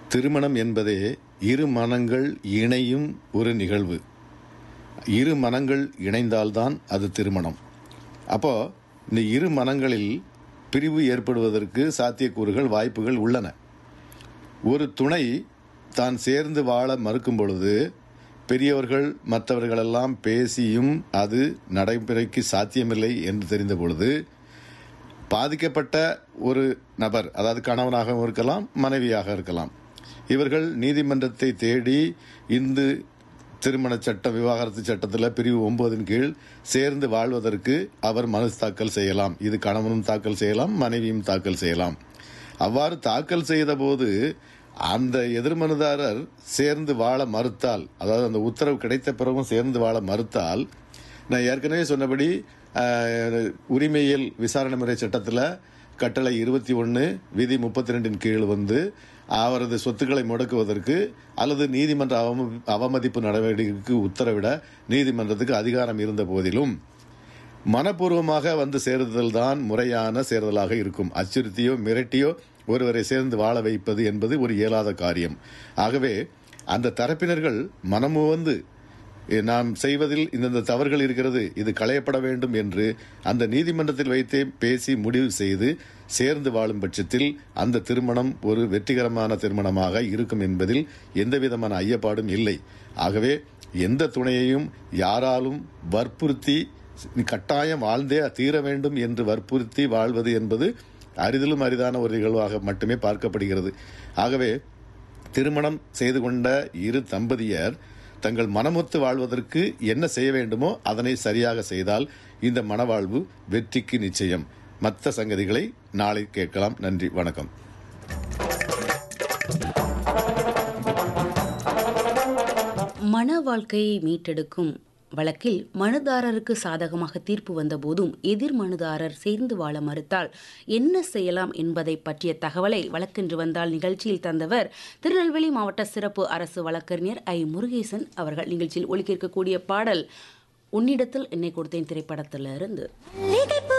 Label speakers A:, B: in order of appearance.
A: திருமணம் என்பதே இரு மனங்கள் இணையும் ஒரு நிகழ்வு இரு மனங்கள் இணைந்தால்தான் அது திருமணம் அப்போ இந்த இரு மனங்களில் பிரிவு ஏற்படுவதற்கு சாத்தியக்கூறுகள் வாய்ப்புகள் உள்ளன ஒரு துணை தான் சேர்ந்து வாழ மறுக்கும் பொழுது பெரியவர்கள் மற்றவர்களெல்லாம் பேசியும் அது நடைமுறைக்கு சாத்தியமில்லை என்று தெரிந்த பொழுது பாதிக்கப்பட்ட ஒரு நபர் அதாவது கணவனாகவும் இருக்கலாம் மனைவியாக இருக்கலாம் இவர்கள் நீதிமன்றத்தை தேடி இந்து திருமண சட்டம் விவாகரத்து சட்டத்தில் பிரிவு ஒன்பதின் கீழ் சேர்ந்து வாழ்வதற்கு அவர் மனு தாக்கல் செய்யலாம் இது கணவனும் தாக்கல் செய்யலாம் மனைவியும் தாக்கல் செய்யலாம் அவ்வாறு தாக்கல் செய்த போது அந்த எதிர்மனுதாரர் சேர்ந்து வாழ மறுத்தால் அதாவது அந்த உத்தரவு கிடைத்த பிறகும் சேர்ந்து வாழ மறுத்தால் நான் ஏற்கனவே சொன்னபடி அஹ், உரிமையியல் விசாரணை முறை சட்டத்தில் கட்டளை இருபத்தி ஒன்று விதி முப்பத்தி ரெண்டின் கீழ் வந்து அவரது சொத்துக்களை முடக்குவதற்கு அல்லது நீதிமன்ற அவம- அவமதிப்பு நடவடிக்கைக்கு உத்தரவிட நீதிமன்றத்துக்கு அதிகாரம் இருந்த போதிலும் மனப்பூர்வமாக வந்து சேருதல் தான் முறையான சேருதலாக இருக்கும் அச்சுறுத்தியோ மிரட்டியோ ஒருவரை சேர்ந்து வாழ வைப்பது என்பது ஒரு இயலாத காரியம் ஆகவே அந்த தரப்பினர்கள் மனமுவந்து "எ, நாம் செய்வதில் இந்தந்த தவறுகள் இருக்கிறது இது களையப்பட வேண்டும் என்று அந்த நீதிமன்றத்தில் வைத்தே பேசி முடிவு செய்து சேர்ந்து வாழும் பட்சத்தில் அந்த திருமணம் ஒரு வெற்றிகரமான திருமணமாக இருக்கும் என்பதில் எந்தவிதமான ஐயப்பாடும் இல்லை ஆகவே எந்த துணையையும் யாராலும் வற்புறுத்தி நீ கட்டாயம் வாழ்ந்தே தீர வேண்டும் என்று வற்புறுத்தி வாழ்வது என்பது அரிதிலும் அரிதான ஒரு நிகழ்வாக மட்டுமே பார்க்கப்படுகிறது ஆகவே திருமணம் செய்து கொண்ட இரு தம்பதியர் தங்கள் மனமொத்து வாழ்வதற்கு என்ன செய்ய வேண்டுமோ அதனை சரியாக செய்தால் இந்த மனவாழ்வு வெற்றிக்கு நிச்சயம் மற்ற சங்கதிகளை நாளை கேட்கலாம் நன்றி வணக்கம்
B: மன வாழ்க்கையை மீட்டெடுக்கும் வழக்கில் மனுதாரருக்கு சாதகமாக தீர்ப்பு வந்தபோதும் எதிர் மனுதாரர் சேர்ந்து வாழ மறுத்தால் என்ன செய்யலாம் என்பதை பற்றிய தகவலை வழக்கென்று வந்தால் நிகழ்ச்சியில் தந்தவர் திருநெல்வேலி மாவட்ட சிறப்பு அரசு வழக்கறிஞர் ஐ முருகேசன் அவர்கள் நிகழ்ச்சியில் ஒலிக்க இருக்கக்கூடிய பாடல் உன்னிடத்தில் என்னை கொடுத்தேன் திரைப்படத்திலிருந்து